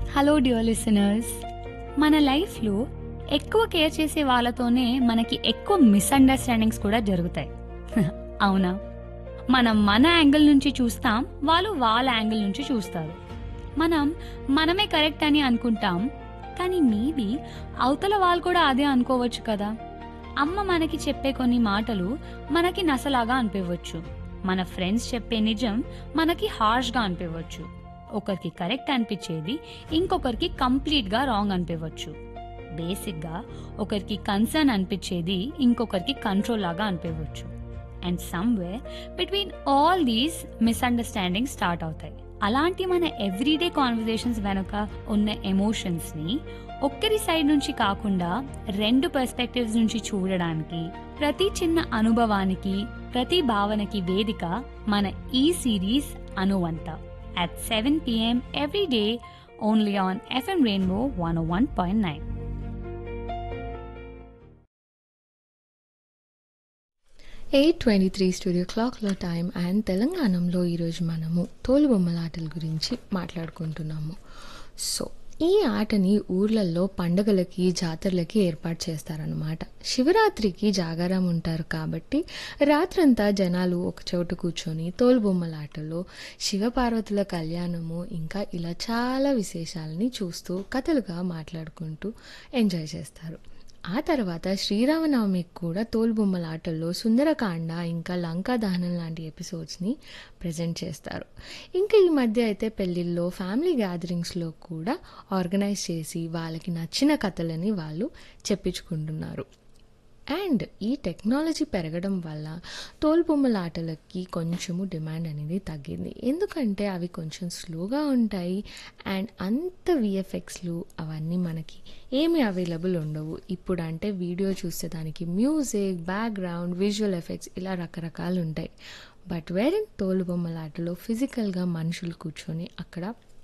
Hello dear listeners మన లైఫ్లో ఎక్కువ కేర్ చేసే వాళ్ళతోనే మనకి ఎక్కువ మిస్అండర్స్టాండింగ్స్ కూడా జరుగుతాయి అవునా మనం మన యాంగిల్ నుంచి చూస్తాం వాళ్ళు వాళ్ళ యాంగిల్ నుంచి చూస్తారు మనం మనమే కరెక్ట్ అని అనుకుంటాం కానీ మేబీ అవతల వాళ్ళు కూడా అదే అనుకోవచ్చు కదా అమ్మ మనకి చెప్పే కొన్ని మాటలు మనకి నసలాగా అనిపించవచ్చు మన ఫ్రెండ్స్ చెప్పే నిజం మనకి హార్ష్గా అనిపించవచ్చు ఒకరికి కరెక్ట్ అనిపించేది ఇంకొకరికి కంప్లీట్గా రాంగ్ అనిపించవచ్చు బేసిక్గా ఒకరికి కన్సర్న్ అనిపించేది ఇంకొకరికి కంట్రోల్ లాగా అనిపించవచ్చు and somewhere between all these misunderstanding start అవుతాయి అలాంటి మన ఎవ్రీడే కాన్వర్జేషన్స్ వెనుక ఉన్న ఎమోషన్స్ని ఒక్కరి సైడ్ నుంచి కాకుండా రెండు పర్స్పెక్టివ్స్ నుంచి చూడడానికి ప్రతి చిన్న అనుభవానికి ప్రతి భావనకి వేదిక మన ఈ సిరీస్ అనువంత at 7 p.m. every day only on FM Rainbow 101.9. Eight twenty three studio క్లాక్లో టైం అండ్ తెలంగాణలో ఈరోజు మనము తోలుబొమ్మల ఆటల గురించి మాట్లాడుకుంటున్నాము సో ఈ ఆటని ఊర్లలో పండుగలకి జాతరలకి ఏర్పాటు చేస్తారనమాట శివరాత్రికి జాగారం ఉంటారు కాబట్టి రాత్రంతా జనాలు ఒక చోట కూర్చొని తోలుబొమ్మల ఆటలో శివపార్వతుల కళ్యాణము ఇంకా ఇలా చాలా విశేషాలని చూస్తూ కథలుగా మాట్లాడుకుంటూ ఎంజాయ్ చేస్తారు ఆ తర్వాత శ్రీరామనవమికి కూడా తోలుబొమ్మల ఆటల్లో సుందరకాండ ఇంకా లంకా దహనం లాంటి ఎపిసోడ్స్ని ప్రజెంట్ చేస్తారు ఇంకా ఈ మధ్య అయితే పెళ్ళిళ్ళలో ఫ్యామిలీ గ్యాదరింగ్స్లో కూడా ఆర్గనైజ్ చేసి వాళ్ళకి నచ్చిన కథలని వాళ్ళు చెప్పించుకుంటున్నారు అండ్ ఈ టెక్నాలజీ పెరగడం వల్ల తోలుబొమ్మల ఆటలకి కొంచెము డిమాండ్ అనేది తగ్గింది ఎందుకంటే అవి కొంచెం స్లోగా ఉంటాయి అండ్ అంత విఎఫ్ఎక్స్లు అవన్నీ మనకి ఏమీ అవైలబుల్ ఉండవు ఇప్పుడు అంటే వీడియో చూస్తే దానికి మ్యూజిక్ బ్యాక్గ్రౌండ్ విజువల్ ఎఫెక్ట్స్ ఇలా రకరకాలు ఉంటాయి బట్ వేరే తోలుబొమ్మల ఆటలో ఫిజికల్గా మనుషులు కూర్చొని అక్కడ